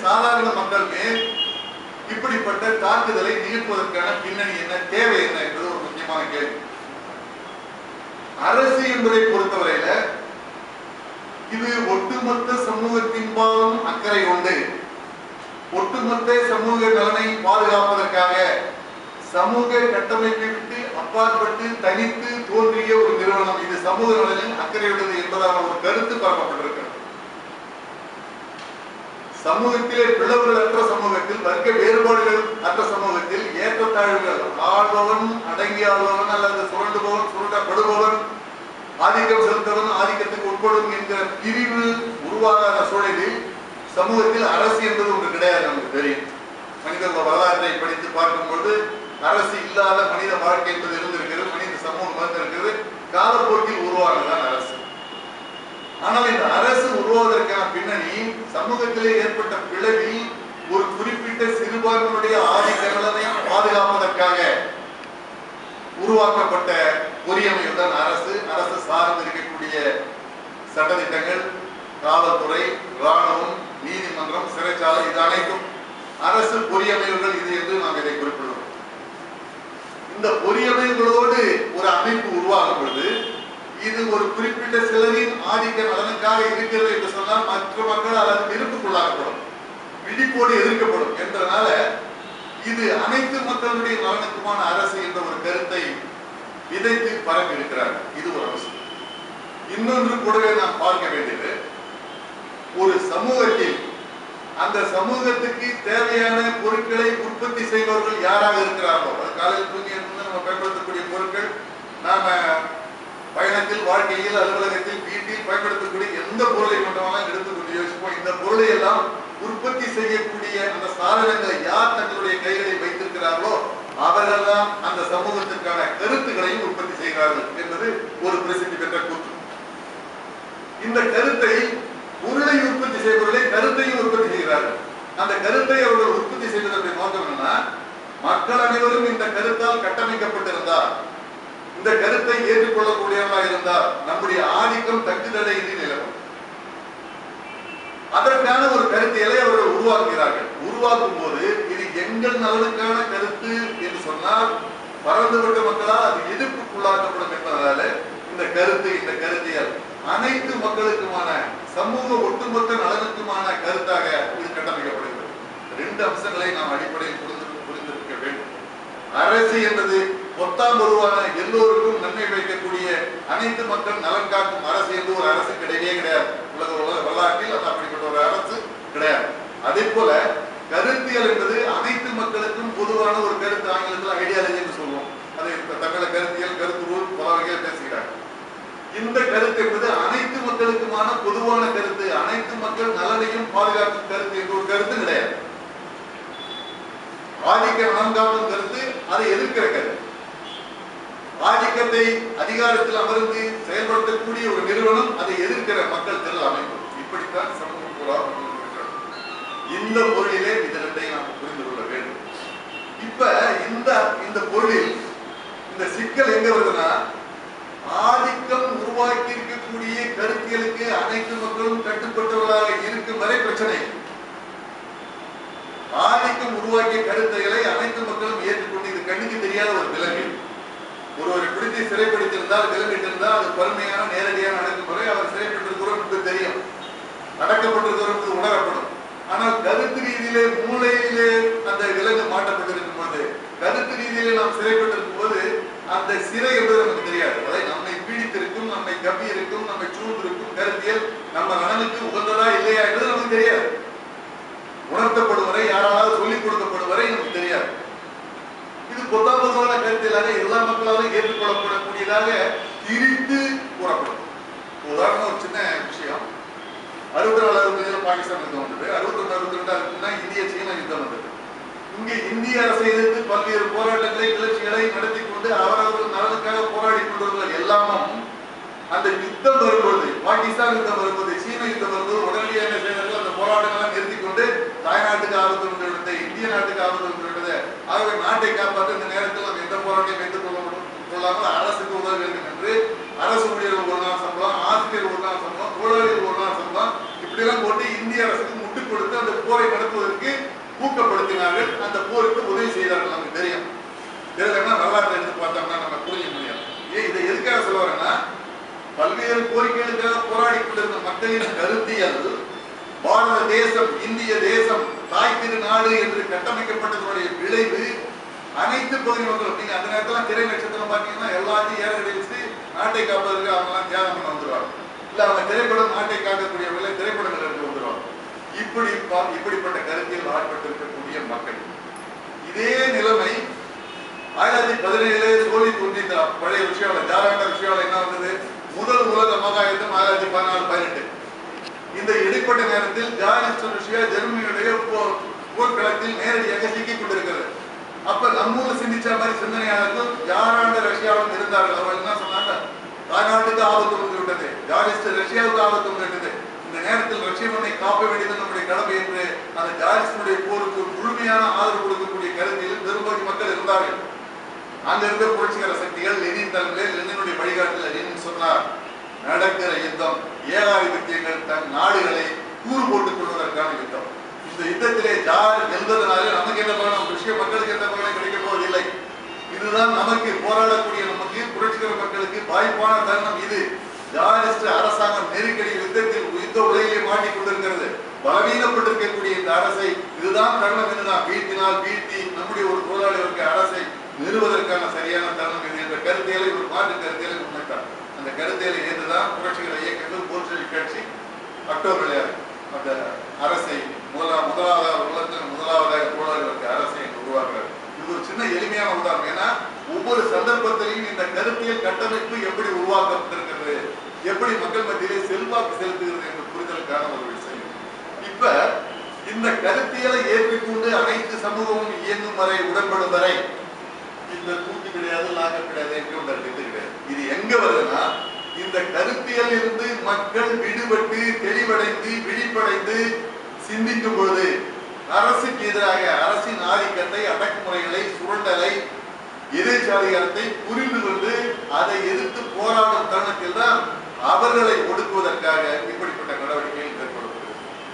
சாதாரண மக்கள் மேல் இப்படிப்பட்ட தாக்குதலை நிகழ்த்துவதற்கான பின்னணி என்ன தேவை என்ன என்பது ஒரு முக்கியமான கேள்வி அரசு என்பதை பொறுத்தவரையில இது ஒட்டுமொத்த சமூகத்தின்பாலும் அக்கறை கொண்டு ஒட்டுமொத்த சமூக நலனை பாதுகாப்பதற்காக சமூக கட்டமைப்பை விட்டு அப்பாற்பட்டு தனித்து தோன்றிய ஒரு நிறுவனம் இது சமூக நலனில் அக்கறையுள்ளது என்பதான ஒரு கருத்து பரப்பப்பட்டிருக்கிறது சமூகத்திலே பிளவுகள் அற்ற சமூகத்தில் வர்க்க வேறுபாடுகள் அற்ற சமூகத்தில் ஏற்றத்தாழ்வுகள் ஆள்பவன் அடங்கி ஆள்பவன் அல்லது சுரண்டுபவன் சுரண்டப்படுபவன் ஆதிக்கம் செலுத்தவன் ஆதிக்கத்துக்கு உட்படும் என்கிற பிரிவு உருவாகாத சூழலில் சமூகத்தில் அரசு என்பது ஒன்று கிடையாது நமக்கு தெரியும் மனித வரலாற்றை படித்து பார்க்கும்போது அரசு இல்லாத மனித வாழ்க்கை என்பது இருந்திருக்கிறது மனித சமூகம் இருந்திருக்கிறது காலப்போக்கில் உருவானதுதான் அரசு ஆனால் இந்த அரசு உருவாவதற்கான பின்னணி சமூகத்திலே ஏற்பட்ட பிளவில் ஒரு குறிப்பிட்ட சிறுபான்மையினுடைய ஆதிக்க நலனை பாதுகாப்பதற்காக உருவாக்கப்பட்ட பொறியமைவு தான் அரசு அரசு சார்ந்து இருக்கக்கூடிய சட்டதிட்டங்கள் காவல்துறை ராணுவம் நீதிமன்றம் சிறைச்சாலை இது அனைத்தும் அரசு பொறியமைவுகள் இது என்று நாம் இதை குறிப்பிடுவோம் இந்த பொறியமைவுகளோடு ஒரு அமைப்பு உருவாகும் பொழுது இது ஒரு குறிப்பிட்ட சிலரின் ஆதிக்க நலனுக்காக இருக்கிறது என்று சொன்னால் மற்ற மக்கள் அல்லது வெறுப்புக்குள்ளாகப்படும் விழிப்போடு எதிர்க்கப்படும் என்றனால இது அனைத்து மக்களுடைய நலனுக்குமான அரசு என்ற ஒரு கருத்தை விதைத்து பரப்பி இருக்கிறார்கள் இது ஒரு அவசியம் இன்னொன்று கூடவே நாம் பார்க்க வேண்டியது ஒரு சமூகத்தில் அந்த சமூகத்துக்கு தேவையான பொருட்களை உற்பத்தி செய்பவர்கள் யாராக இருக்கிறார்களோ அது காலையில் தூங்கி இருந்து நம்ம பயன்படுத்தக்கூடிய பொருட்கள் நாம பயணத்தில் வாழ்க்கையில் அலுவலகத்தில் வீட்டில் பயன்படுத்தக்கூடிய எந்த பொருளை கொண்டவெல்லாம் எடுத்துக்கொண்டு யோசிப்போம் இந்த பொருளை எல்லாம் உற்பத்தி செய்யக்கூடிய அந்த சாதனங்களை யார் தங்களுடைய கைகளில் வைத்திருக்கிறார்களோ அவர்கள் தான் அந்த சமூகத்திற்கான கருத்துக்களையும் உற்பத்தி செய்கிறார்கள் என்பது ஒரு பிரசித்தி பெற்ற கூற்று இந்த கருத்தை பொருளை உற்பத்தி செய்பவர்களை கருத்தையும் உற்பத்தி செய்கிறார்கள் அந்த கருத்தை அவர்கள் உற்பத்தி செய்வதற்கு நோக்கம் என்னன்னா மக்கள் அனைவரும் இந்த கருத்தால் கட்டமைக்கப்பட்டிருந்தார் இந்த கருத்தை ஏற்றுக்கொள்ளக்கூடியவர்களாக இருந்தால் நம்முடைய ஆதிக்கம் தங்குதடையின்றி நிலவும் அதற்கான ஒரு கருத்தியலை அவர்கள் உருவாக்குகிறார்கள் உருவாக்கும் போது இது எங்கள் நலனுக்கான கருத்து என்று சொன்னால் பறந்துவிட்ட மக்களால் அது எதிர்ப்புக்குள்ளாக்கப்படும் என்பதனால இந்த கருத்து இந்த கருத்தியல் அனைத்து மக்களுக்குமான சமூக ஒட்டுமொத்த நலனுக்குமான கருத்தாக இது கட்டமைக்கப்படுகிறது ரெண்டு அம்சங்களை நாம் அடிப்படையில் புரிந்து புரிந்திருக்க வேண்டும் அரசு என்பது பொத்தாம் பொதுவான எல்லோருக்கும் நன்மை வைக்கக்கூடிய அனைத்து மக்கள் நலன் காக்கும் அரசு என்று ஒரு அரசு கிடையவே கிடையாது உலக உலக வரலாற்றில் அது அப்படிப்பட்ட ஒரு அரசு கிடையாது அதே போல கருத்தியல் என்பது அனைத்து மக்களுக்கும் பொதுவான ஒரு கருத்து ஆங்கிலத்தில் ஐடியாலஜி என்று சொல்லுவோம் அதை தமிழ கருத்தியல் கருத்துருள் பல வகையில் பேசுகிறார் இந்த கருத்து என்பது அனைத்து மக்களுக்குமான பொதுவான கருத்து அனைத்து மக்கள் நலனையும் பாதுகாக்கும் கருத்து என்ற ஒரு கருத்து கிடையாது ஆதிக்க நலம் காக்கும் கருத்து அதை எதிர்க்கிற கருத்து ஆதிக்கத்தை அதிகாரத்தில் அமர்ந்து செயல்படுத்தக்கூடிய ஒரு நிறுவனம் அதை எதிர்க்கிற மக்கள் திரள் அமைப்பு இப்படித்தான் சமூகம் பூரா கொண்டிருக்கிறது. இந்த பொருளிலே இது ரெண்டையும் நாம் புரிந்து கொள்ள வேண்டும் இப்ப இந்த இந்த பொருளில் இந்த சிக்கல் எங்க வருதுன்னா ஆதிக்கம் உருவாக்கி இருக்கக்கூடிய கருத்தியலுக்கு அனைத்து மக்களும் கட்டுப்பட்டவர்களாக இருக்கும் வரை பிரச்சனை ஆதிக்கம் உருவாக்கிய கருத்துகளை அனைத்து மக்களும் ஏற்றுக்கொண்டு இது கண்ணுக்கு தெரியாத ஒரு விலங்கு ஒருவரை பிடித்து சிறைப்படுத்தியிருந்தால் விலங்கிட்டிருந்தால் அது பருமையான நேரடியான அடக்குமுறை அவர் சிறைப்பட்டிருக்கிறோம் என்று தெரியும் அடக்கப்பட்டிருக்கிறோம் என்று உணரப்படும் ஆனால் கருத்து ரீதியிலே மூளையிலே அந்த விலங்கு மாட்டப்பட்டிருக்கும் போது கருத்து ரீதியிலே நாம் சிறைப்பட்டிருக்கும் போது அந்த சிறை என்பது நமக்கு தெரியாது அதை நம்மை பீடித்திருக்கும் நம்மை கவ்வி இருக்கும் நம்மை சூழ்ந்திருக்கும் கருத்தியல் நம்ம நலனுக்கு உகந்ததா இல்லையா என்பது நமக்கு தெரியாது உணர்த்தப்படும் வரை யாராவது சொல்லிக் கொடுக்கப்படும் வரை நமக்கு தெரியாது இது பொத்தாபதமான கருத்திலாக எல்லா மக்களாலும் ஏற்றுக்கொள்ளப்படக்கூடியதாக திரித்து கூறப்படும் உதாரணம் ஒரு சின்ன விஷயம் அறுபத்தி நாலு அறுபத்தஞ்சுல பாகிஸ்தான் யுத்தம் வந்தது அறுபத்தி ஒன்று அறுபத்தி ரெண்டு அதுக்குன்னா இந்திய சீனா யுத்தம் வந்தது இங்க இந்திய அரசை எதிர்த்து பல்வேறு போராட்டங்களை கிளர்ச்சிகளை நடத்தி கொண்டு அவரவர்கள் நலனுக்காக போராடி கொண்டிருந்த எல்லாமும் அந்த யுத்தம் வரும்போது பாகிஸ்தான் யுத்தம் வரும்போது சீன யுத்தம் வரும்போது உடனடியாக என்ன செய்தார்கள் அந்த போராட்டங்களை நிறுத்தி கொண்டு தாய்நாட்டுக்கு ஆபத்து வந்து விட்டது இந்திய நாட்டுக்கு ஆபத்து வந்து விட்டது ஆகவே நாட்டை காப்பாற்ற இந்த நேரத்தில் நம்ம எந்த போராட்டையும் வைத்துக் கொள்ள முடியும் கொள்ளாமல் அரசுக்கு உதவ வேண்டும் என்று அரசு ஊழியர்கள் ஒரு நாள் சம்பளம் ஆசிரியர் ஒரு நாள் சம்பளம் தொழிலாளிகள் ஒரு நாள் சம்பளம் இப்படியெல்லாம் போட்டு இந்திய அரசுக்கு முட்டுக் கொடுத்து அந்த போரை நடத்துவதற்கு ஊக்கப்படுத்தினார்கள் அந்த போருக்கு உதவி செய்தார்கள் நமக்கு தெரியும் இதெல்லாம் வரலாற்றை எடுத்து பார்த்தோம்னா நம்ம புரிஞ்சுக்க முடியும் ஏன் இதை எதுக்காக சொல்ல வரேன்னா பல்வேறு கோரிக்கைகளுக்காக போராடி கொண்டிருந்த மக்களின் கருத்தியல் பாரத தேசம் இந்திய தேசம் தாய் திருநாடு என்று கட்டமைக்கப்பட்டதனுடைய விளைவு அனைத்து பகுதி மக்களும் நீங்க அந்த நேரத்துல திரை நட்சத்திரம் பாத்தீங்கன்னா எல்லாத்தையும் ஏற வச்சு நாட்டை காப்பதற்கு அவங்க எல்லாம் தியாகம் பண்ண வந்துருவாங்க இல்ல அவங்க திரைப்படம் நாட்டை காக்கக்கூடியவர்களை திரைப்படங்கள் எடுத்து வந்துருவாங்க இப்படி பா- இப்படிப்பட்ட கருத்தில் ஆட்பட்டிருக்கக்கூடிய மக்கள் இதே நிலைமை ஆயிரத்தி பதினேழு சோவியத் ஒன்றியத்தில் பழைய விஷயம் ஜாராண்ட விஷயம் என்ன வந்தது முதல் உலக மகாயுத்தம் ஆயிரத்தி பதினாலு பதினெட்டு இந்த இடைப்பட்ட நேரத்தில் ஜார்ஜ் ரஷ்யா ஜெர்மனியுடைய போ- போர்க்களத்தில் நேரடியாக சிக்கிக் கொண்டிருக்கிறது அப்ப நம்ம ஊர்ல சிந்திச்ச மாதிரி சிந்தனையாளர்கள் யாராண்ட ரஷ்யாவும் இருந்தார்கள் அவர்கள் என்ன சொன்னாங்க தாய்நாட்டுக்கு ஆபத்து வந்து விட்டது ஜார்ஜ் ரஷ்யாவுக்கு ஆபத்து வந்து விட்டது இந்த நேரத்தில் ரஷ்ய மண்ணை காப்ப வேண்டியது நம்முடைய கடமை என்று அந்த ஜார்ஜினுடைய போருக்கு முழுமையான ஆதரவு கொடுக்கக்கூடிய கருத்தில் பெரும்பகுதி மக்கள் இருந்தார்கள் அங்க இருந்த புரட்சிகர சக்திகள் லெனின் தலைமையில் லெனினுடைய வழிகாட்டில் லெனின் சொன்னார் நடக்கிற யுத்தம் ஏகாதிபத்தியங்கள் தன் நாடுகளை கூறு போட்டுக் கொள்வதற்கான யுத்தம் இந்த யுத்தத்திலே ஜார் வெல்வதனாலே நமக்கு என்ன பலன் விஷயம் மக்களுக்கு எந்த பலனும் கிடைக்க போவதில்லை இதுதான் நமக்கு போராடக்கூடிய நமக்கு புரட்சிகர மக்களுக்கு வாய்ப்பான தருணம் இது ஜாரிஸ்ட் அரசாங்கம் நெருக்கடி யுத்தத்தில் யுத்த உலகிலே மாட்டிக்கொண்டிருக்கிறது பலவீனப்பட்டிருக்கக்கூடிய இந்த அரசை இதுதான் தருணம் என்றுதான் வீழ்த்தினால் வீழ்த்தி நம்முடைய ஒரு போராளிகளுக்கு அரசை நிறுவதற்கான சரியான தருணம் இது என்ற கருத்தியலை ஒரு மாற்று கருத்தியலை முன்வைத்தார் அந்த கருத்தியலை ஏற்றுதான் புரட்சிகர இயக்கங்கள் போல்ஷெவிக் கட்சி அக்டோபர்ல அந்த அரசை முதலா முதலாவதாக உலகத்தில் முதலாவதாக போராடுவதற்கு அரசை இங்கு உருவாக்குறாரு இது ஒரு சின்ன எளிமையான உதாரணம் ஏன்னா ஒவ்வொரு சந்தர்ப்பத்திலையும் இந்த கருத்தியல் கட்டமைப்பு எப்படி உருவாக்கப்பட்டிருக்கிறது எப்படி மக்கள் மத்தியிலே செல்வாக்கு செலுத்துகிறது என்ற புரிதலுக்கான ஒரு விஷயம் இப்ப இந்த கருத்தியலை ஏற்றுக்கொண்டு அனைத்து சமூகமும் இயங்கும் வரை உடன்படும் வரை இந்த தூக்கு கிடையாது லாக கிடையாது என்கவுண்டர் டெத்து கிடையாது இது எங்க வருதுன்னா இந்த கருத்தியல் இருந்து மக்கள் விடுபட்டு தெளிவடைந்து விழிப்படைந்து சிந்திக்கும் பொழுது அரசுக்கு எதிராக அரசின் ஆதிக்கத்தை அடக்குமுறைகளை சுரண்டலை எதிர்ச்சாதிகாரத்தை புரிந்து கொண்டு அதை எதிர்த்து போராடும் தருணத்தில் தான் அவர்களை ஒடுக்குவதற்காக இப்படிப்பட்ட நடவடிக்கைகள் மேற்கொள்ளப்படுகிறது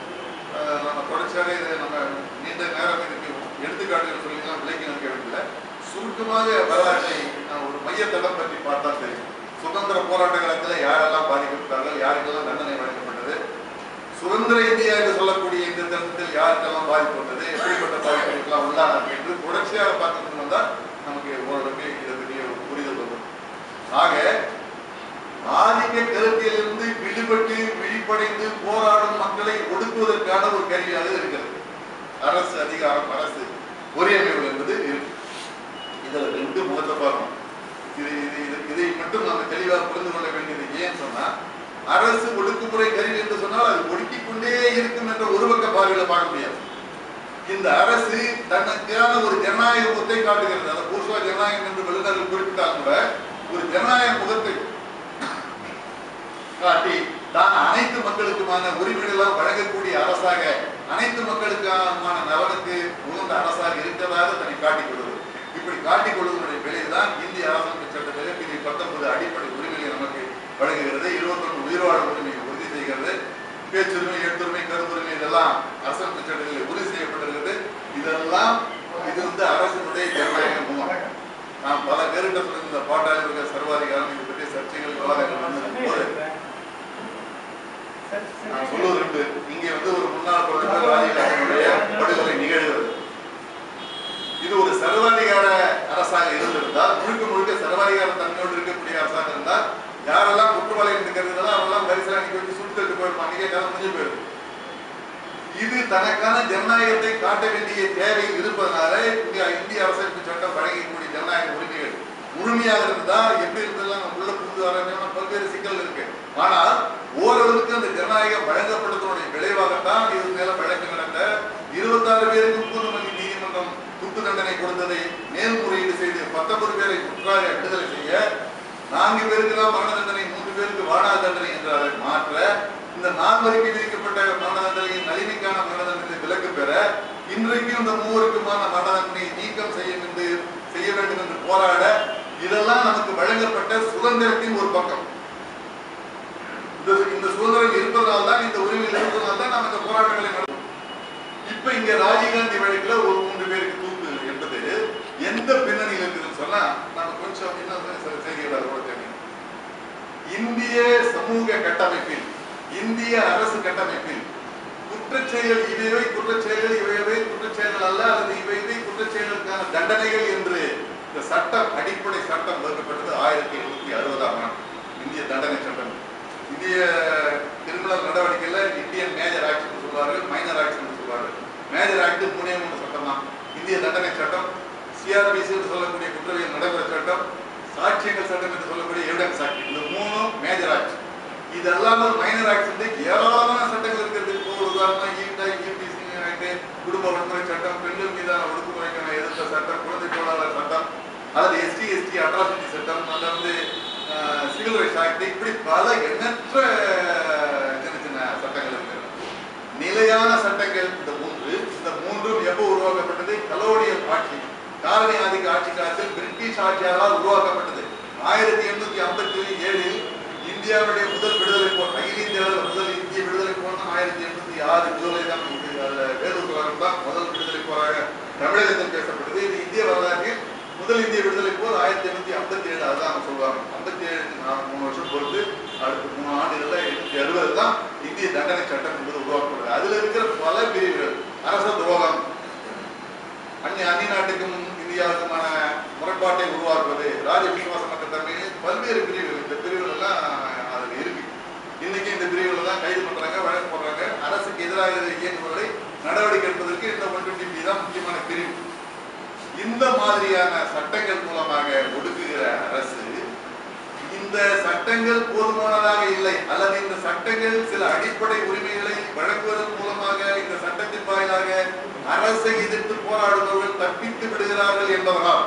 அஹ் நம்ம தொடர்ச்சியாக இதை நம்ம நீண்ட நேரம் இதுக்கு எடுத்துக்காட்டுகள் சொல்லிலாம் விளக்கி நிற்க வேண்டியதில்லை சுருக்கமாக வரலாற்றை நான் ஒரு மையத்தடம் பற்றி பார்த்தா தெரியும் சுதந்திர போராட்ட காலத்தில் யாரெல்லாம் பாதிக்கப்பட்டார்கள் யாருக்கெல்லாம் தண்டனை வழங்கப்பட்டது சுதந்திர இந்தியா என்று சொல்லக்கூடிய இந்த தருணத்தில் யாருக்கெல்லாம் பாதிப்பு வந்தது எப்படிப்பட்ட பாதிப்புகளுக்கெல்லாம் உள்ளானார்கள் என்று தொடர்ச்சியாக பார்த்துட்டு வந்தால் நமக்கு ஓரளவுக்கு இதை பற்றிய ஒரு புரிதல் வரும் ஆக ஆதிக்க கருத்திலிருந்து விடுபட்டு விழிப்படைந்து போராடும் மக்களை ஒடுக்குவதற்கான ஒரு கருவியாக இருக்கிறது அரசு அதிகாரம் அரசு பொறியமைவு என்பது இருக்கு இதுல ரெண்டு முகத்தை பார்க்கணும் இது இது இது- இதை மட்டும் நம்ம தெளிவாக புரிந்து கொள்ள வேண்டியது ஏன் சொன்னா அரசு ஒடுக்குமுறை கருவி என்று சொன்னால் அது ஒடுக்கிக் கொண்டே இருக்கும் என்ற ஒரு பக்க பார்வையில பார்க்க முடியாது இந்த அரசு தனக்கான ஒரு ஜனநாயக முகத்தை காட்டுகிறது அதை பூர்வா ஜனநாயகம் என்று வல்லுநர்கள் குறிப்பிட்டாலும் கூட ஒரு ஜனநாயக முகத்தை காட்டி தான் அனைத்து மக்களுக்குமான உரிமைகளெல்லாம் வழங்கக்கூடிய அரசாக அனைத்து மக்களுக்கான நலனுக்கு உகந்த அரசாக இருக்கிறதாக தன்னை காட்டிக் கொள்வது இப்படி காட்டிக் கொள்வதனுடைய விளைவுதான் இந்திய அரசமைப்பு சட்டத்திலே பிரிவு பத்தொன்பது அடிப்படை உரிமைகளை நமக்கு வழங்குகிறது இருபத்தொன்று உயிர்வாழ் உரிமையை உறுதி செய்கிறது பேச்சுரிமை எழுத்துரிமை கருத்துரிமை இதெல்லாம் அரசமைப்பு சட்டத்தில் உறுதி செய்யப்பட்டிருக்கிறது இதெல்லாம் இது வந்து அரசினுடைய ஜனநாயக முகம் நாம் பல பேருட்ட சொல்லி இந்த பாட்டாளர்கள் சர்வாதிகாரம் இது பற்றி சர்ச்சைகள் விவாதங்கள் நடந்திருக்கும் போது நான் சொல்லுவது உண்டு இங்கே வந்து ஒரு முன்னாள் தொழிலாளிகளுடைய படுகொலை நிகழ்கிறது இது ஒரு சர்வாதிகார அரசாக இருந்திருந்தால் முழுக்க முழுக்க சர்வாதிகார தன்மையோடு இருக்கக்கூடிய அரசாக இருந்தால் யாரெல்லாம் குற்றவாளி இருக்கிறதுனால அவரெல்லாம் பரிசு அன்னைக்கு வச்சு சுட்டு போயிருப்பாங்க அன்னைக்கே கதை முடிஞ்சு போயிடும் இது தனக்கான ஜனநாயகத்தை காட்ட வேண்டிய தேவை இருப்பதனால இங்க இந்திய அரசமைப்பு சட்டம் வழங்கக்கூடிய ஜனநாயக உரிமைகள் முழுமையாக இருந்தா எப்படி இருந்தெல்லாம் நம்ம உள்ள புரிந்து ஆரம்பிச்சோம்னா பல்வேறு சிக்கல் இருக்கு ஆனால் ஓரளவுக்கு அந்த ஜனநாயகம் வழங்கப்படுவதனுடைய விளைவாகத்தான் இது மேல வழக்கு நடந்த இருபத்தாறு பேருக்கு பூர்ணமல்லி நீதிமன்றம் தூக்கு தண்டனை கொடுத்ததை மேல்முறையீடு செய்து பத்தொன்பது பேரை குற்றாக விடுதலை செய்ய நான்கு பேருக்கு தான் மரண தண்டனை மூன்று பேருக்கு வாடா தண்டனை என்று அதை மாற்ற இந்த நால்வருக்கு விதிக்கப்பட்ட மரண தண்டனையின் நளினிக்கான மரண தண்டனை விலக்கு பெற இன்றைக்கு இந்த மூவருக்குமான மரண தண்டனை நீக்கம் செய்ய என்று செய்ய வேண்டும் என்று போராட இதெல்லாம் நமக்கு வழங்கப்பட்ட சுதந்திரத்தின் ஒரு பக்கம் இது இந்த சுதந்திரம் இருப்பதனால தான் இந்த உரிமைகள் இருப்பதனால தான் நாம் இந்த போராட்டங்களை நடத்தும் இப்ப இங்க ராஜீவ்காந்தி வழக்குல ஒரு மூன்று பேருக்கு தூக்கு என்பது எந்த பின்னணியில் இருக்குதுன்னு சொன்னா நம்ம கொஞ்சம் இன்னும் சில செய்திகள் அதோட தெரியும் இந்திய சமூக கட்டமைப்பில் இந்திய அரசு கட்டமைப்பில் குற்றச்செயல்கள் இவையவை குற்றச்செயல்கள் இவையவை குற்றச்செயல்கள் அல்ல அல்லது இவையவை குற்றச்செயல்களுக்கான தண்டனைகள் என்று இந்த சட்டம் அடிப்படை சட்டம் வகுக்கப்பட்டது ஆயிரத்தி எண்ணூத்தி அறுபதாம் ஆண்டு இந்திய தண்டனை சட்டம் இந்திய கிரிமினல் நடவடிக்கையில இந்தியன் மேஜர் ஆக்ட் சொல்வார்கள் மைனர் ஆக்ட் சொல்வார்கள் மேஜர் ஆக்ட் மூணே மூணு சட்டம் தான் இந்திய தண்டனை சட்டம் சிஆர்பிசி என்று சொல்லக்கூடிய குற்றவியல் நடைமுறை சட்டம் சாட்சியங்கள் சட்டம் என்று சொல்லக்கூடிய எவிடன்ஸ் ஆக்ட் இந்த மூணும் மேஜர் ஆக்ட் இது அல்லாமல் மைனர் ஆக்ட் வந்து ஏராளமான சட்டங்கள் இருக்கிறது இப்போ ஒரு உதாரணமா ஈட்டா ஈபிசி ஆக்ட் குடும்ப வன்முறை சட்டம் பெண்கள் மீதான ஒடுக்குமுறைக்கான எதிர்த்த சட்டம் குழந்தை தொழிலாளர் சட்டம் அல்லது எஸ்டி எஸ்டி அட்ராசிட்டி சட்டம் அல்லது சிவில் ரைட்ஸ் ஆக்ட் இப்படி பல எண்ணற்ற சின்ன சின்ன சட்டங்கள் இருக்கிறது நிலையான சட்டங்கள் இந்த மூன்று இந்த மூன்றும் எப்போ உருவாக்கப்பட்டது கலோனியல் ஆட்சி காலனி ஆதிக்க ஆட்சி காலத்தில் பிரிட்டிஷ் ஆட்சியாளரால் உருவாக்கப்பட்டது ஆயிரத்தி எண்ணூத்தி ஐம்பத்தி ஏழில் இந்தியாவுடைய முதல் விடுதலை போர் அகில இந்திய அளவில் முதல் இந்திய விடுதலை போர் தான் ஆயிரத்தி எண்ணூத்தி ஆறு ஜூலை தான் இது அதுல வேலூர் கழகம் தான் முதல் விடுதலை போராக தமிழகத்தில் பேசப்பட்டது இது இந்திய வரலாற்றில் முதல் இந்திய விடுதலை போர் ஆயிரத்தி எண்ணூத்தி ஐம்பத்தி ஏழு அதுதான் அவங்க சொல்லுவாங்க ஐம்பத்தி ஏழு மூணு வருஷம் பொறுத்து அடுத்த மூணு ஆண்டுகள்ல எண்ணூத்தி அறுபது தான் இந்திய தண்டனை சட்டம் என்பது உருவாக்கப்படுது அதுல இருக்கிற பல பிரிவுகள் அரச துரோகம் அந்நிய அந்நிய நாட்டுக்கும் இந்தியாவுக்குமான முரண்பாட்டை உருவாக்குவது ராஜ விசுவாசமற்ற தன்மையில் பல்வேறு பிரிவுகள் இந்த பிரிவுகள் எல்லாம் அதுல இருக்கு இன்னைக்கு இந்த பிரிவுகளை தான் கைது பண்றாங்க வழக்கு போடுறாங்க அரசுக்கு எதிராக இயங்குவதை நடவடிக்கை எடுப்பதற்கு இந்த ஒன் டுவெண்ட்டி தான் முக்கியமான பிரிவு இந்த மாதிரியான சட்டங்கள் மூலமாக ஒடுக்குகிற அரசு இந்த சட்டங்கள் போதுமானதாக இல்லை அல்லது இந்த சட்டங்கள் சில அடிப்படை உரிமைகளை வழங்குவதன் மூலமாக இந்த சட்டத்தின் வாயிலாக அரசை எதிர்த்து போராடுபவர்கள் தப்பித்து விடுகிறார்கள் என்பதனால்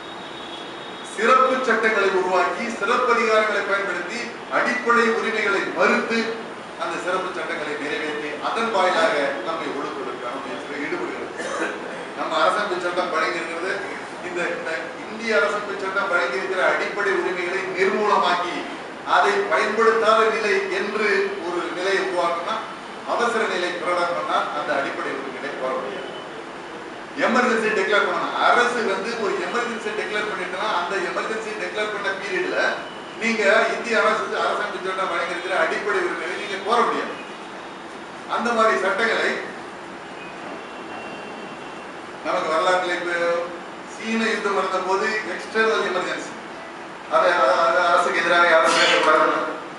சிறப்பு சட்டங்களை உருவாக்கி சிறப்பு அதிகாரங்களை பயன்படுத்தி அடிப்படை உரிமைகளை மறுத்து அந்த சிறப்பு சட்டங்களை நிறைவேற்றி அதன் வாயிலாக நம்மை ஒடுக்குவதற்கான முயற்சியில் ஈடுபடுகிறது நம்ம அரசமைப்பு சட்டம் வழங்கியிருக்கிறது இந்த இந்த இந்திய அரசமைப்பு சட்டம் வழங்கியிருக்கிற அடிப்படை உரிமைகளை நிர்மூலமாக்கி அதை பயன்படுத்தாத நிலை என்று ஒரு நிலையை உருவாக்கினா அவசர நிலை பிரகடனம் பண்ணால் அந்த அடிப்படை உரிமைகளை கோர முடியாது எமர்ஜென்சி டெக்ளேர் பண்ணணும் அரசு வந்து ஒரு எமர்ஜென்சி டெக்ளேர் பண்ணிட்டுனா அந்த எமர்ஜென்சி டெக்ளேர் பண்ண பீரியட்ல நீங்க இந்திய அரசு அரசமைப்பு சட்டம் வழங்கியிருக்கிற அடிப்படை உரிமைகளை நீங்க கோர முடியாது அந்த மாதிரி சட்டங்களை நமக்கு வரலாற்றில் இப்போ சீன யுத்தம் நடந்த போது எக்ஸ்டர்னல் எமர்ஜென்சி அதை அதை- அதை அரசுக்கு எதிராக யாரும் பேசக்கூடாது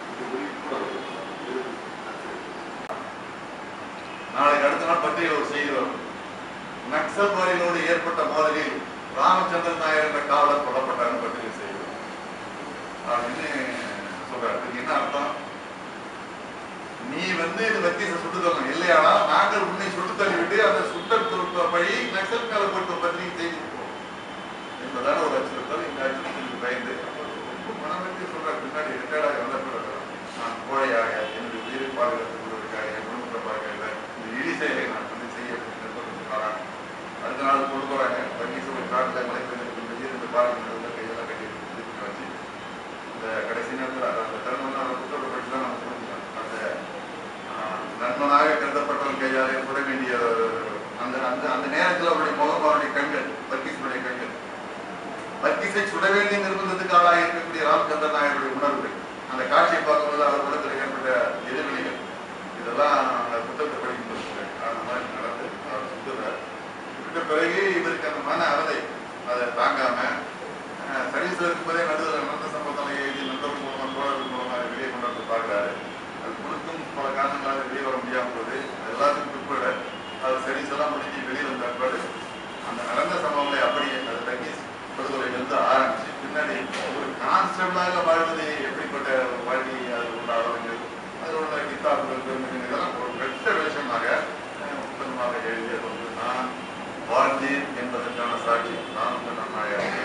நாளைக்கு அடுத்த நாள் பத்திரிகையில் ஒரு செய்தி வரும் நக்சல்வாதிகளோடு ஏற்பட்ட மோதலில் ராமச்சந்திரன் நாயர் என்ற காவலர் கொல்லப்பட்டார்னு பத்திரிகை செய்தி வரும். அப்படின்னு சொல்றாரு இதுக்கு என்ன அர்த்தம் நீ வந்து இந்த வக்கீச சுட்டு தரணும் இல்லையானா நாங்கள் உன்னை சுட்டு தள்ளிவிட்டு அந்த சுட்டல் துருப்ப பழி நக்சல் மேல போட்டு பத்திரிகை செய்தி கொடுப்போம் என்பதான ஒரு அச்சுறுத்தல் இந்த அச்சுறுத்தலுக்கு பயந்து அவர் ரொம்ப மனவெட்டி சொல்றாரு பின்னாடி ரிட்டையர்டாக வந்த பிறகு நான் கோழையாக என்னுடைய உயிரை பாதுகாத்துக் கொள்வதற்காக என் குடும்பத்திற்காக இல்லை இந்த இழி செயலை நான் வந்து செய்ய நிர்பந்திக்கிறான் அடுத்த நாள் கொண்டு போறாங்க வக்கீச ஒரு காட்டில் மலை பெய்து இருந்து பாருங்க கையெல்லாம் கட்டி திருப்பி வச்சு இந்த கடைசி நேரத்தில் அந்த தருணம் அந்த புத்தகத்தை படிச்சு தான் நம்ம புரிஞ்சுக்கணும் அந்த ஆஹ், நண்பனாக கருதப்பட்டவன் கையால் ஏற்பட வேண்டிய அந்த அந்த அந்த நேரத்தில் அவருடைய முகம் அவருடைய கண்கள் வர்க்கீஸுடைய கண்கள் வர்க்கீஸை சுட வேண்டிய நிர்பந்தத்துக்கு ஆளாக இருக்கக்கூடிய ராமச்சந்திர நாயருடைய உணர்வுகள் அந்த காட்சியை பார்க்கும்போது அவர் உலகத்தில் ஏற்பட்ட எதிர்வினைகள் இதெல்லாம் அந்த புத்தகத்தை படிக்கும்போது அந்த மாதிரி நடந்து அவர் சுத்துறார் விட்ட பிறகு இவருக்கு அந்த மன அவதை அதை தாங்காம சர்வீஸ்ல இருக்கும்போதே நடுவில் நல்ல சம்பவத்தில் எழுதி நண்பர்கள் மூலமா தோழர்கள் மூலமா வெளியே கொண்டு வந்து பார்க்குறாரு அது கொடுத்தும் பல காரணங்களால வெளியே வர முடியாம போகுது அது எல்லாத்துக்கும் பிற்பாடு அது சர்வீஸ் எல்லாம் முடிஞ்சு வெளியே வந்த பிற்பாடு அந்த நடந்த சம்பவங்களை அப்படியே அது தங்கி படுகொலையிலிருந்து ஆரம்பிச்சு பின்னாடி ஒரு கான்ஸ்டபிளாக வாழ்வது எப்படிப்பட்ட ஒரு வாழ்க்கை அது உள்ள அளவுகள் அதில் உள்ள கித்தாப்புகள் பெருமைகள் இதெல்லாம் ஒரு பெற்ற விஷயமாக அஹ், புத்தகமாக எழுதியது வந்து நான் வாழ்ந்தேன் என்பதற்கான சாட்சி நான் வந்து நம்ம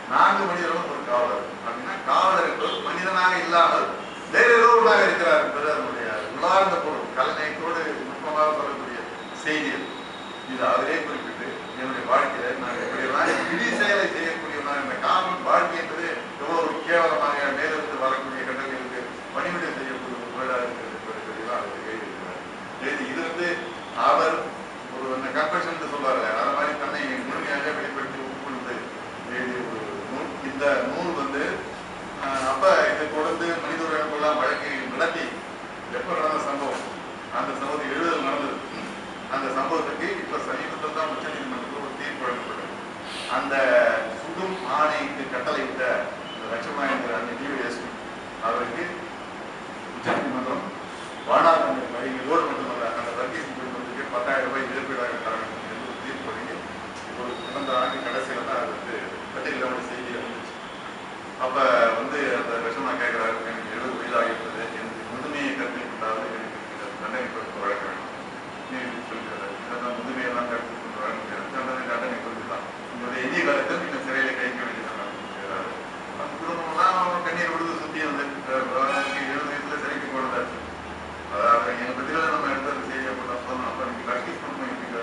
நான்கு மனிதர்களும் ஒரு காவலர் அப்படின்னா காவலர் என்பவர் மனிதனாக இல்லாமல் வேற ஏதோ ஒன்றாக இருக்கிறார் என்பது அதனுடைய உள்ளார்ந்த பொருள் கலைநயத்தோடு நுட்பமாக சொல்லக்கூடிய செய்தி அது. இது அவரே குறிப்பிட்டு என்னுடைய வாழ்க்கையில நான் எப்படியெல்லாம் விதி செயலை செய்யக்கூடியவனா இந்த காமன் வாழ்க்கை என்பது எவ்வளவு ஒரு கேவலமாக மேலிருந்து வரக்கூடிய கட்டங்களுக்கு பணிவிடை செய்யக்கூடிய ஒரு தொழிலாக இருக்கிறது என்பதை பற்றியெல்லாம் அவர் எழுதியிருக்கிறார் எழுதி இது வந்து அவர் ஒரு அந்த கன்ஃபெஷன் சொல்வாரு அது மாதிரி தன்னை முழுமையாக வெளிப்படுத்தி உட்கொண்டு எழுதிய ஒரு நூல் இந்த நூல் வந்து ஆஹ், அப்ப இதை தொடர்ந்து மனித உரிமைகள்லாம் வழக்கை நடத்தி எப்ப நடந்த சம்பவம் அந்த சம்பவத்தை எழுதல் நடந்தது அந்த சம்பவத்துக்கு இப்ப சமீபத்தில் தான் உச்ச நீதிமன்றத்தில் ஒரு தீர்ப்பு வழங்கப்பட்டது அந்த சுடும் ஆணைக்கு கட்டளையிட்ட அந்த லட்சுமண அந்த டிவிஎஸ்பி அவருக்கு உச்சநீதிமன்றம் வாடாதண்டனை வழங்கியதோடு மட்டுமல்ல அந்த வர்க்கீஸ் குடும்பத்துக்கு பத்தாயிரம் ரூபாய் இழப்பீடாக தர வேண்டும் என்று ஒரு தீர்ப்பு வழங்கி ஒரு கடந்த ஆண்டு கடைசியில் தான் அது வந்து பத்திரிகையில் செய்தியில் வந்துச்சு அப்ப வந்து அந்த விஷமா கேட்கிறாரு எனக்கு எழுபது வயது ஆகிவிட்டது எனக்கு முதுமையை கருத்தில் கொண்டாவது எனக்கு இந்த தண்டனை கொடுத்து வழங்க வேண்டும் நீ சொல்கிறாரு இதெல்லாம் முதுமையெல்லாம் கருத்தில் கொண்டு வழங்க முடியாது தண்டனை தண்டனை கொடுத்து தான் உங்களுடைய எண்ணிய காலத்தில் நீங்கள் சிறையில் கைக்க வேண்டியதான் சொல்கிறாரு அந்த குடும்பம்லாம் அவன் கண்ணீர் விடுது சுத்தி வந்து எழுபது வயசுல சிறைக்கு போனதாச்சு அதாவது என்னை பத்தி நம்ம எடுத்து செய்தியை போட்டா சொல்லணும் அப்ப எனக்கு கட்சி குடும்பம் எப்படி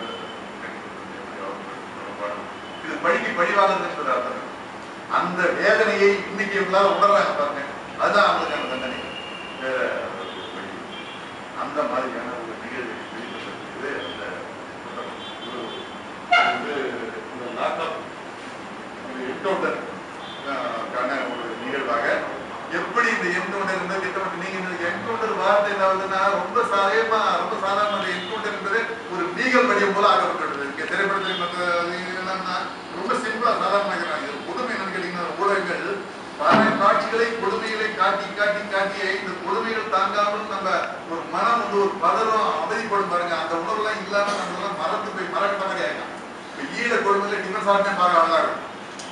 இது பழிக்கு பழிவாகுது என்பது அர்த்தம் அந்த வேதனையை இன்னைக்கு எல்லாரும் உணர்றாங்க பாருங்க அதுதான் அவங்களுக்கான தண்டனை வேற ஒரு வழி. அந்த மாதிரியான ஒரு நிகழ்வு வெளிப்பட்டிருக்கிறது அந்த புத்தகம். ஒரு வந்து இந்த லாக்அப் ஒரு என்கவுண்டர் கான ஒரு நிகழ்வாக எப்படி இந்த என்கவுண்டர் என்பது திட்டமிட்டு நீங்க இந்த என்கவுண்டர் வார்த்தை என்ன வருதுன்னா ரொம்ப சாதாரணமா ரொம்ப சாதாரண அந்த என்கவுண்டர் என்பது ஒரு லீகல் வடிவம் போல ஆகப்பட்டுள்ளது இங்க திரைப்படத்தில் மற்ற இது என்னன்னா ரொம்ப சிம்பிளா சாதாரணமாக இது புதுமை என்னன்னு கேட்டீங்கன்னா ஊடகங்கள் பல காட்சிகளை கொடுமைகளை காட்டி காட்டி காட்டியே இந்த கொடுமைகள் தாங்காமல் நம்ம ஒரு மனம் வந்து ஒரு பதறம் அவதிப்படும் பாருங்க அந்த உணர்வுலாம் இல்லாம நம்ம எல்லாம் மறந்து போய் மறக்கிற மாதிரி ஆயிடும் இப்ப ஈழ கொடுமையில டிஃபன் சாப்பிட்டே பார்க்க நல்லா இருக்கும்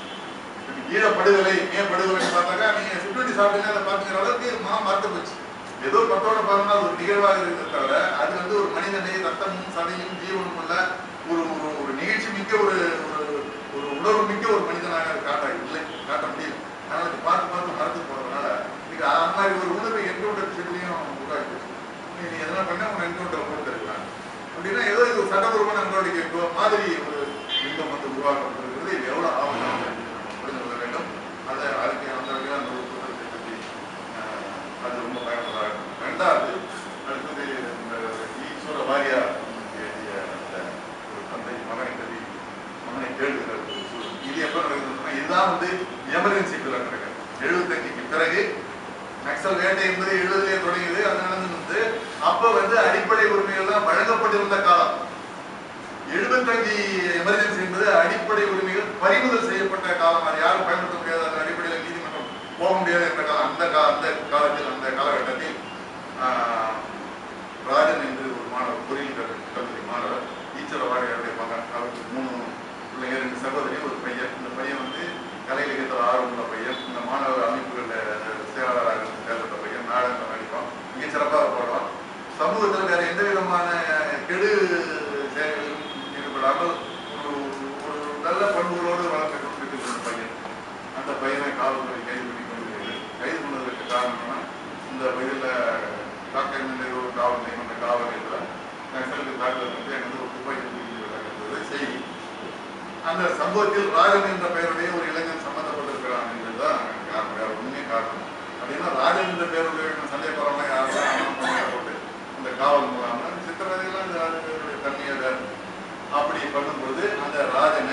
ஈழப்படுதலை ஏன் படுகொலை பார்த்தாக்கா நீங்க சுற்றுவண்டி சாப்பிட்டீங்கன்னா அதை பார்த்துக்கிற அளவுக்கு மனம் மறந்து போச்சு ஏதோ பத்தோட பாருங்க அது ஒரு நிகழ்வாக இருக்கிறத தவிர அது வந்து ஒரு மனிதனை ரத்தமும் சதையும் ஜீவனும் உள்ள ஒரு ஒரு ஒரு நிகழ்ச்சி மிக்க ஒரு ஒரு ஒரு உணர்வு மிக்க ஒரு மனிதனாக அது காட்ட இல்லை காட்ட முடியல அதனால இது பார்த்து பார்த்து மறந்து போறதுனால நீங்க அந்த மாதிரி ஒரு உணர்வை என்கவுண்டர் செடிலையும் உருவாக்கி போச்சு. நீ நீ எதனா பண்ண உங்க என்கவுண்டர் போட்டு இருக்கலாம் அப்படின்னா ஏதோ இது ஒரு சட்டபூர்வமான நடவடிக்கை இப்போ மாதிரி ஒரு லிங்கம் வந்து உருவாக்கப்பட்டிருக்கிறது இது எவ்வளவு ஆவணம் புரிந்து கொள்ள வேண்டும் அதை அதுக்கு அந்த வகையில் அந்த ஒரு புத்தகத்தை பற்றி ஆஹ், அது ரொம்ப பயனுள்ளதாக இருக்கும் ரெண்டாவது அடுத்தது இந்த ஈஸ்வர வாரியா எழுதிய அந்த ஒரு தந்தை மகனை பற்றி மகனை கேளுகிற ஒரு சூழல் இது எப்போ நடக்குதுன்னா இதுதான் வந்து எமர்ஜென்சி பீரியட் நடக்குது எழுபத்தஞ்சுக்கு பிறகு நக்சல் வேட்டை என்பது எழுபதுலேயே தொடங்கியது அது நடந்து அப்ப வந்து அடிப்படை உரிமைகள் தான் வழங்கப்பட்டிருந்த காலம் எழுபத்தஞ்சு எமர்ஜென்சி என்பது அடிப்படை உரிமைகள் பறிமுதல் செய்யப்பட்ட காலம் அது யாரும் பயன்படுத்த முடியாது அந்த அடிப்படையில் நீதிமன்றம் போக முடியாது என்ற காலம் அந்த கா அந்த காலத்தில் அந்த காலகட்டத்தில் ஆஹ், ராஜன் என்று ஒரு மாணவர் பொறியியல் கல்லூரி கல்லூரி மாணவர் ஈச்சர வாரியாருடைய மகன் அவருக்கு மூணு பிள்ளைங்க ரெண்டு சகோதரி ஒரு பையன் இந்த பையன் வந்து கலை இலக்கியத்தில் ஆர்வம் உள்ள பையன் இந்த மாணவர் அமைப்புகளில் செயலாளராக இருந்து செயல்பட்ட பையன் நாடகம் நடிப்பான் மிக சிறப்பாக போடுவான் சமூகத்தில் வேற எந்த விதமான கெடு செயல்களிலும் ஈடுபடாமல் ஒரு ஒரு நல்ல பண்புகளோடு வளர்ந்து கொண்டிருக்கிற ஒரு பையன் அந்த பையனை காவல்துறை கைது பண்ணி கொண்டிருக்கிறது கைது பண்ணதற்கு காரணம் என்னன்னா இந்த வயதில் டாக்டர் என்ற ஒரு காவல் நியமன காவல் நிலையத்தில் நக்சலுக்கு தாக்குதல் வந்து எனக்கு வந்து ஒரு துப்பாக்கி தூக்கி விட்டாங்க செய்தி அந்த சம்பவத்தில் ராஜன் என்ற பெயருடைய ஒரு இளைஞன் சம்பந்தப்பட்டிருக்கிறான் என்பதுதான் காரணம் வேற ஒண்ணுமே காரணம் அப்படின்னா ராஜன் என்ற பெயருடைய சந்தேகப்படலாம் யாரும் போட்டு அந்த காவல் மூலமாக சித்திரவதையெல்லாம் இந்த ராஜனுடைய தன்மையை வேறு அப்படி பண்ணும்போது அந்த ராஜனை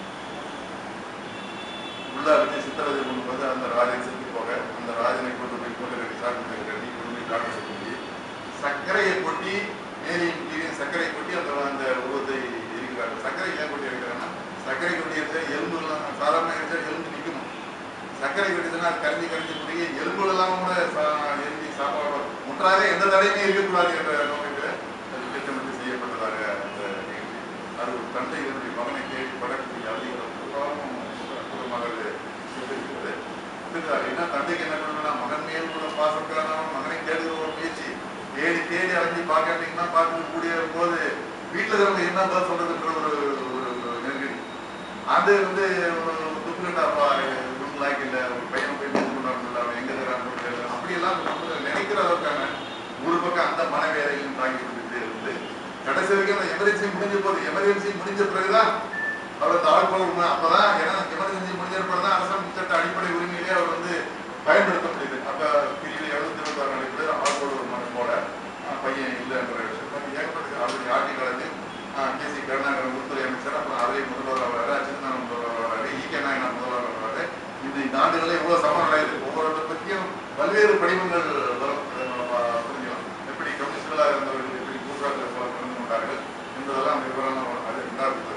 உள்ள வச்சு சித்திரவதை பண்ணும்போது அந்த ராஜன் செத்து போக அந்த ராஜனை கொண்டு போய் கொண்டு கட்டி சாப்பிட்டு கட்டி கொண்டு போய் காட்ட சொல்லி சர்க்கரையை கொட்டி மேலையும் கீழையும் சர்க்கரை கொட்டி அந்த அந்த உருவத்தை எரிக்கிறார்கள் சர்க்கரை ஏன் கொட்டி இருக்கிறாங்கன்னா சர்க்கரை கொட்டி எரிச்சா எலும்புலாம் சாதாரண எரிச்சா எலும்பு நிற்கணும் சர்க்கரை கொட்டிதுன்னா அது கரைஞ்சி கரைஞ்சி முடிய எலும்புகள் எல்லாம் கூட சா- எரிஞ்சு சாப்பாடு முற்றாக எந்த தடையுமே இருக்கக்கூடாது என்ற நோக்கத்தில் அது திட்டமிட்டு செய்யப்பட்டதாக அந்த நிகழ்ச்சி அது ஒரு தந்தை என்னுடைய மகனை தேடி படக்கூடிய அதிகம் மகள் சொல்லியிருக்கிறது இருக்கிறார் ஏன்னா தந்தைக்கு என்ன பண்ணணும்னா மகன் மேல் உள்ள பாசக்கான மகனை தேடுகிற ஒரு முயற்சி தேடி தேடி அலைஞ்சி பார்க்காட்டிங்கன்னா பார்க்க கூடிய போது வீட்டில் இருக்கிறவங்க என்ன பதில் சொல்றதுன்ற ஒரு ஒரு நெருக்கடி அது வந்து ஒரு ஒத்துக்கிட்டாப்பா இவங்களாக்கு இல்லை ஒரு பையன் போய் மீது கொண்டாடல அவன் எங்க இருக்கிறான்னு அப்படியெல்லாம் நம்ம நினைக்கிற அளவுக்கான ஒரு பக்கம் அந்த மனவேதையும் தாங்கி கொண்டுட்டே இருந்து கடைசி வரைக்கும் அந்த எமர்ஜென்சி முடிஞ்ச போது எமர்ஜென்சி முடிஞ்ச பிறகுதான் அவர் அந்த ஆட்கொள்ள உரிமை அப்பதான் ஏன்னா எமர்ஜென்சி முடிஞ்ச பிறகுதான் அரசாங்க சட்ட அடிப்படை உரிமையிலே அவர் வந்து பயன்படுத்த முடியுது அப்ப பிரிவு எழுபத்தி இருபத்தாறு அடிப்படை ஆட்கொள்ள உரிமை போல ஆஹ், பையன் இல்லைன்ற விஷயம் ஏகப்பட்ட ஆல்ரெடி ஆட்சி காலத்தில் கே சி கருணாகரன் உள்துறை அமைச்சர் அப்புறம் அதே முதல்வர் வராரு அச்சுதன் முதல்வர் வராரு ஈ கே நாயனா முதல்வர் வராரு இந்த இந்த ஆண்டுகளில் இவ்வளவு சமரம் அடையுது ஒவ்வொரு பற்றியும் பல்வேறு படிவங்கள் வரும் அஹ் புரிஞ்சுக்கலாம் எப்படி கம்யூனிஸ்டுகளாக இருந்தவர்கள் எப்படி கூட்டாளர்கள் போல கலந்து கொண்டார்கள் என்பதெல்லாம் விவரம் அது ரெண்டாவது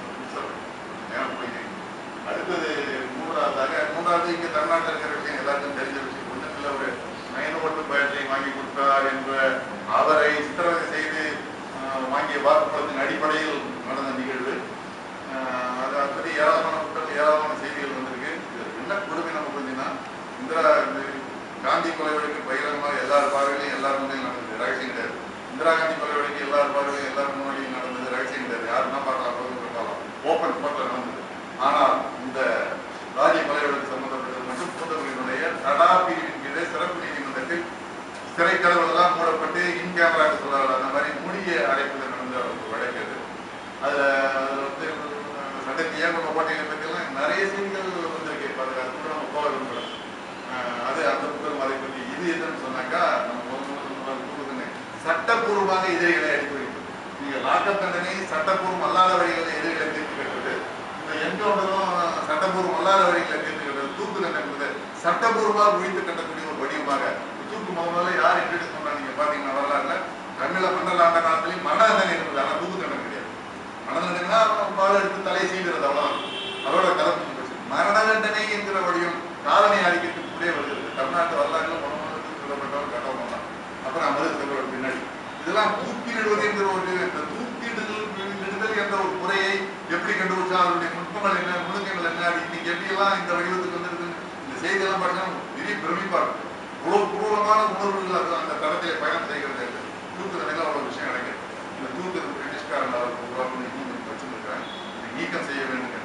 நேரம் போய் அடுத்தது மூன்றாவதாக மூன்றாவது இங்கே தமிழ்நாட்டில் இருக்கிற விஷயம் எல்லாருக்கும் தெரிஞ்ச விஷயம் ஒன்றும் இல்லை ஒரு நயனோட்டு பேட்டரி வாங்கி கொடுத்தார் என்ற அவரை சித்திரவதை செய்து ஆஹ், வாங்கிய வாக்குமூலத்தின் அடிப்படையில் நடந்த நிகழ்வு ஆஹ், அது அதை பற்றி ஏராளமான குற்றங்கள் ஏராளமான செய்திகள் வந்திருக்கு இது என்ன கொடுமை நம்ம பார்த்தீங்கன்னா இந்திரா இது காந்தி கொலை வழக்கு பகிரங்கமாக எல்லார் பார்வையிலையும் எல்லார் முன்னையும் நடந்தது ரகசியம் கிடையாது இந்திரா காந்தி கொலை வழக்கு எல்லார் பார்வையிலும் எல்லார் முன்னாடியும் நடந்தது ரகசியம் கிடையாது யாருன்னா பார்க்கலாம் பகிர்ந்து பார்க்கலாம் ஓப்பன் கோர்ட்டில் நடந்தது ஆனால் இந்த ராஜ்ய கொலை வழக்கு சம்பந்தப்பட்டது மட்டும் கூட்டங்களினுடைய தடா பிரிவின் கீழே சிறப்பு நீதிமன்றத்தில் சிறை கதவுகளெல்லாம் மூடப்பட்டு இன் கேமராக்கு சொல்றாரு அந்த மாதிரி மூடிய அடைப்பில் நடந்த ஒரு வழக்கு அது அதுல அதுல வந்து அஹ், சட்டத்தை ஏன் நம்ம போட்டிகளை பற்றியெல்லாம் நிறைய செய்திகள் வந்திருக்கு இப்ப அதுக்கு அது கூட நம்ம போக விரும்பல அஹ், அது அந்த புத்தகம் அதை பற்றி இது எதுன்னு சொன்னாக்கா நம்ம முதல் முதல்ல சொன்ன புத்தகத்தினை சட்டப்பூர்வமாக எதிரிகளை அடித்து வைப்பது நீங்க லாக்கப் தண்டனை சட்டப்பூர்வம் அல்லாத வழிகளில் எதிரிகளை தீர்த்து கட்டுறது இந்த என்கவுண்டரும் சட்டப்பூர்வம் அல்லாத வழிகளை தீர்த்து கட்டுறது தூக்கு தண்டனை என்பது சட்டப்பூர்வமாக ஒழித்து கட்டக்கூடிய ஒரு வடிவமாக தூக்கு முதல்ல யார் இன்ட்ரடியூஸ் பண்றாங்க நீங்க பாத்தீங்கன்னா வரலாறுல தமிழ மண்டல ஆண்ட காலத்திலையும் மரண தண்டனை இருந்தது ஆனா தூக்கு தண்டனை கிடையாது மரண தண்டனைனா பால் எடுத்து தலையை சீவுறது அவ்வளவுதான் அதோட கதை முடிஞ்சு போச்சு. மரண தண்டனை என்கிற வடிவம் காலனி ஆதிக்கத்துக்கு கூட வருகிறது தமிழ்நாட்டு வரலாறுல முதல் முதல்ல தூக்கு சொல்லப்பட்டவர் கட்டவங்க தான் அப்புறம் அமிர்த செல்வர் பின்னாடி இதெல்லாம் தூக்கிலிடுவது என்கிற ஒரு இந்த தூக்கிடுதல் விடுதல் என்ற ஒரு முறையை எப்படி கண்டுபிடிச்சா அதனுடைய நுட்பங்கள் என்ன நுணுக்கங்கள் என்ன அது இன்னைக்கு எப்படியெல்லாம் இந்த வடிவத்துக்கு வந்திருக்கு இந்த செய்தியெல்லாம் பார்த்தீங்கன்னா பெரிய பிரமிப்பா இருக்கு இவ்வளவு பூர்வமான உணர்வுகள் அது அந்த தடத்திலே பயணம் செய்கிறது என்று தூக்கு தண்டனை அவ்வளவு விஷயம் கிடைக்குது இந்த தூக்கு பிரிட்டிஷ்காரன் அவருக்கு உருவாக்கணும் இன்னும் வச்சிருக்காங்க இதை நீக்கம் செய்ய வேண்டும்